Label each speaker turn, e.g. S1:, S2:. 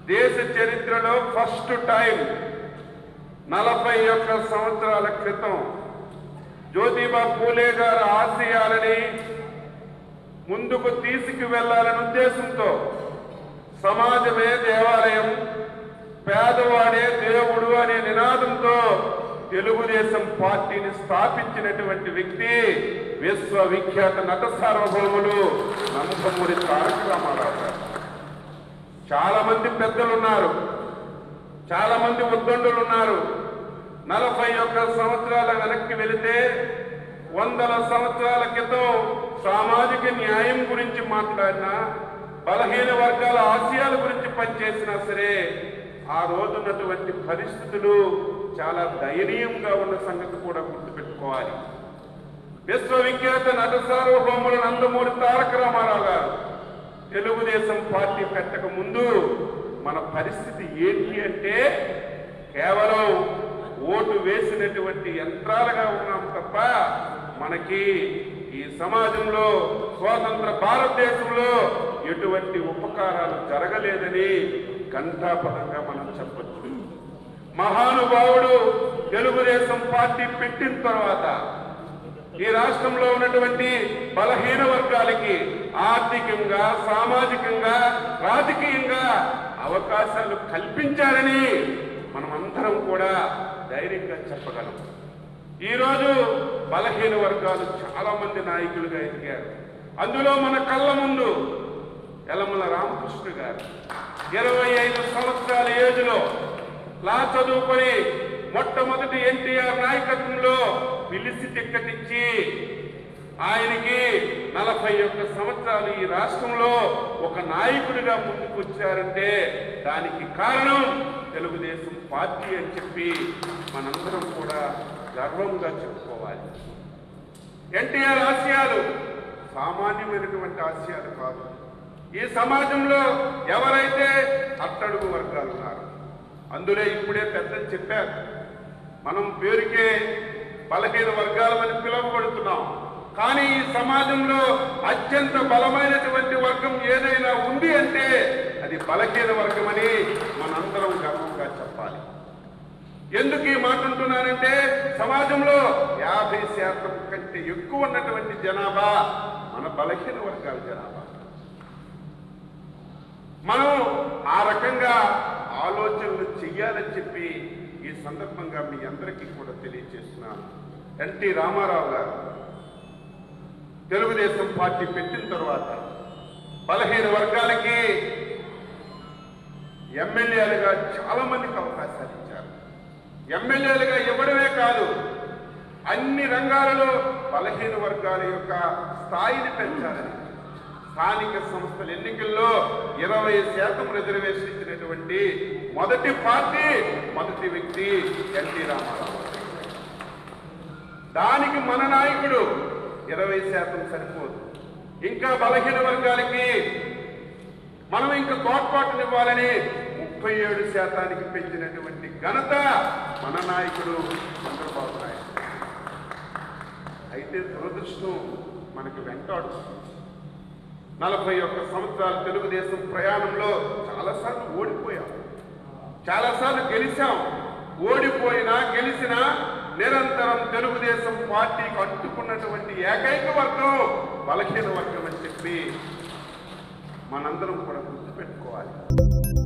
S1: దేశ చరిత్రలో first time నలభై ఒక్క సంవత్సరాల క్రితం జ్యోతిబా పూలే గారి ఆశయాలని ముందుకు తీసుకు వెళ్లాలనే ఉద్దేశంతో సమాజమే దేవాలయం పేదవాడే దేవుడు అనే నినాదంతో తెలుగుదేశం పార్టీని స్థాపించినటువంటి వ్యక్తి విశ్వవిఖ్యాత నట సార్వభౌములు నందమూరి తారక రామారావు గారు చాలా మంది పెద్దలు ఉన్నారు చాలా మంది ఉద్దండులు ఉన్నారు నలభై ఒక్క సంవత్సరాల వెనక్కి వెళితే వందల సంవత్సరాల క్రితం సామాజిక న్యాయం గురించి మాట్లాడినా బలహీన వర్గాల ఆశయాల గురించి పనిచేసినా సరే ఆ రోజున్నటువంటి పరిస్థితులు చాలా దయనీయంగా ఉన్న సంగతి కూడా గుర్తుపెట్టుకోవాలి విశ్వవిఖ్యాత నట సార్వభౌములు నందమూరి తారక రామారావు గారు తెలుగుదేశం పార్టీ పెట్టక ముందు మన పరిస్థితి ఏంటి అంటే కేవలం ఓటు వేసినటువంటి యంత్రాలుగా ఉన్నాం తప్ప మనకి ఈ సమాజంలో స్వాతంత్ర భారతదేశంలో ఎటువంటి ఉపకారాలు జరగలేదని ఘంటాపదంగా మనం చెప్పచ్చు మహానుభావుడు తెలుగుదేశం పార్టీ పెట్టిన తర్వాత ఈ రాష్ట్రంలో ఉన్నటువంటి బలహీన వర్గాలకి ఆర్థికంగా సామాజికంగా రాజకీయంగా అవకాశాలు కల్పించారని మనమందరం కూడా ధైర్యంగా చెప్పగలం ఈరోజు బలహీన వర్గాలు చాలా మంది నాయకులుగా ఎదిగారు అందులో మన కళ్ళ ముందు యలమల రామకృష్ణ గారు ఇరవై ఐదు సంవత్సరాల ఏజ్లో లా చదువుకొని మొట్టమొదటి ఎన్టీఆర్ నాయకత్వంలో పిలిచి టిక్కెట్ ఇచ్చి ఆయనకి నలభై ఒక్క సంవత్సరాలు ఈ రాష్ట్రంలో ఒక నాయకుడిగా ముందుకు వచ్చారంటే దానికి కారణం తెలుగుదేశం పార్టీ అని చెప్పి మనందరం కూడా గర్వంగా చెప్పుకోవాలి ఎన్టీఆర్ ఆశయాలు సామాన్యమైనటువంటి ఆశయాలు కాదు ఈ సమాజంలో ఎవరైతే అట్టడుగు వర్గాలు ఉన్నారు అందులో ఇప్పుడే పెద్దలు చెప్పారు మనం పేరుకే బలహీన వర్గాలమని పిలువబడుతున్నాం కానీ ఈ సమాజంలో అత్యంత బలమైనటువంటి వర్గం ఏదైనా ఉంది అంటే అది బలహీన వర్గం అని మనందరం గర్వంగా చెప్పాలి ఎందుకు ఈ మాట అంటున్నానంటే సమాజంలో యాభై శాతం కంటే ఎక్కువ ఉన్నటువంటి జనాభా మన బలహీన వర్గాల జనాభా మనం ఆ రకంగా ఆలోచనలు చెయ్యాలని చెప్పి ఈ సందర్భంగా మీ అందరికీ కూడా తెలియజేస్తున్నాను ఎన్టీ రామారావు గారు తెలుగుదేశం పార్టీ పెట్టిన తర్వాత బలహీన వర్గాలకి ఎమ్మెల్యేలుగా చాలా మందికి అవకాశాలు ఇచ్చారు ఎమ్మెల్యేలుగా ఇవ్వడమే కాదు అన్ని రంగాలలో బలహీన వర్గాల యొక్క స్థాయిని పెంచాలని స్థానిక సంస్థల ఎన్నికల్లో ఇరవై శాతం రిజర్వేషన్ ఇచ్చినటువంటి మొదటి పార్టీ మొదటి వ్యక్తి ఎన్టీ రామారావు దానికి మన నాయకుడు ఇరవై శాతం సరిపోదు ఇంకా బలహీన వర్గాలకి మనం ఇంకా తోడ్పాటునివ్వాలని ముప్పై ఏడు శాతానికి పెంచినటువంటి ఘనత మన నాయకుడు చంద్రబాబు నాయుడు అయితే దురదృష్టం మనకు వెంటాడుతుంది నలభై ఒక్క సంవత్సరాల తెలుగుదేశం ప్రయాణంలో చాలాసార్లు ఓడిపోయాం చాలాసార్లు గెలిచాం ఓడిపోయినా గెలిచినా నిరంతరం తెలుగుదేశం పార్టీకి అడ్డుకున్నటువంటి ఏకైక వర్గం బలహీన వర్గం అని చెప్పి మనందరం కూడా గుర్తుపెట్టుకోవాలి